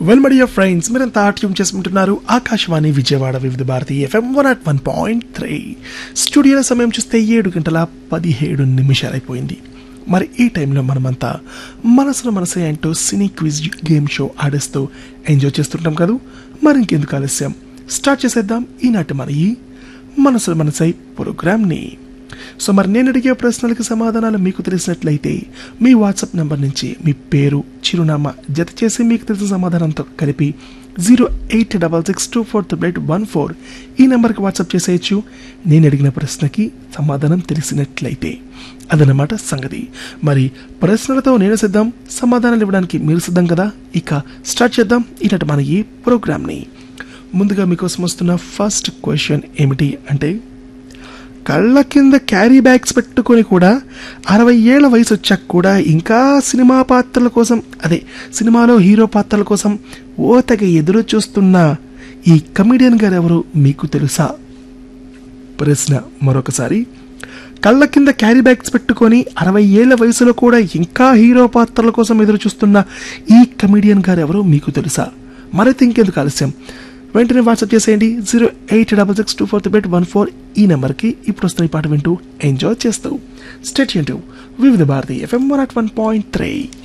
well my dear friends మీరంతా tune చేసుకుంటున్నారు Akashvani Vijayawada Vividh Bharati FM one at one point three స్టూడియోల సమయం చూస్తే ఏడు గంటల పదిహేడు నిమిషాలైపోయింది మరి ఈ టైంలో మనమంతా మనసులో మనసు ఏంటో సినీ క్విజ్ గేమ్ షో ఆడేస్తూ ఎంజాయ్ చేస్తుంటాం కదా మరి ఇంకెందుకు ఆలస్యం స్టార్ట్ చేసేద్దాం ఈనాటి మన ఈ మనసులో మనసై ప్రోగ్రామ్ని సో మరి నేను అడిగే ప్రశ్నలకు సమాధానాలు మీకు తెలిసినట్లయితే మీ వాట్సాప్ నెంబర్ నుంచి మీ పేరు చిరునామా జత చేసి మీకు తెలిసిన సమాధానంతో కలిపి zero eight double six two four triple eight one four ఈ నెంబర్కి వాట్సాప్ చేసేయచ్చు నేను అడిగిన ప్రశ్నకి సమాధానం తెలిసినట్లయితే అదనమాట సంగతి మరి ప్రశ్నలతో నేను సిద్ధం సమాధానాలు ఇవ్వడానికి మీరు సిద్ధం కదా ఇక స్టార్ట్ చేద్దాం ఈనాటి మన ఈ ప్రోగ్రామ్ని ముందుగా మీకోసం వస్తున్న ఫస్ట్ క్వశ్చన్ ఏమిటి అంటే కళ్ళ కింద క్యారీ బ్యాగ్స్ పెట్టుకొని కూడా అరవై ఏళ్ల వయసు వచ్చాక కూడా ఇంకా సినిమా పాత్రల కోసం అదే సినిమాలో హీరో పాత్రల కోసం ఓ తెగ ఎదురు చూస్తున్న ఈ కమిడియన్ గారు ఎవరు మీకు తెలుసా ప్రశ్న మరొకసారి కళ్ళ కింద క్యారీ బ్యాగ్స్ పెట్టుకొని అరవై ఏళ్ల వయసులో కూడా ఇంకా హీరో పాత్రల కోసం ఎదురు చూస్తున్న ఈ కమిడియన్ గారు ఎవరో మీకు తెలుసా మరైతే ఇంకెందుకు ఆలస్యం వెంటనే వాట్సాప్ చేసేయండి zero eight double six two four three one four ఈ నెంబర్కి ఇప్పుడు వస్తున్న ఈ పాట వింటూ ఎంజాయ్ చేస్తూ state Vividh Bharati FM one at one point three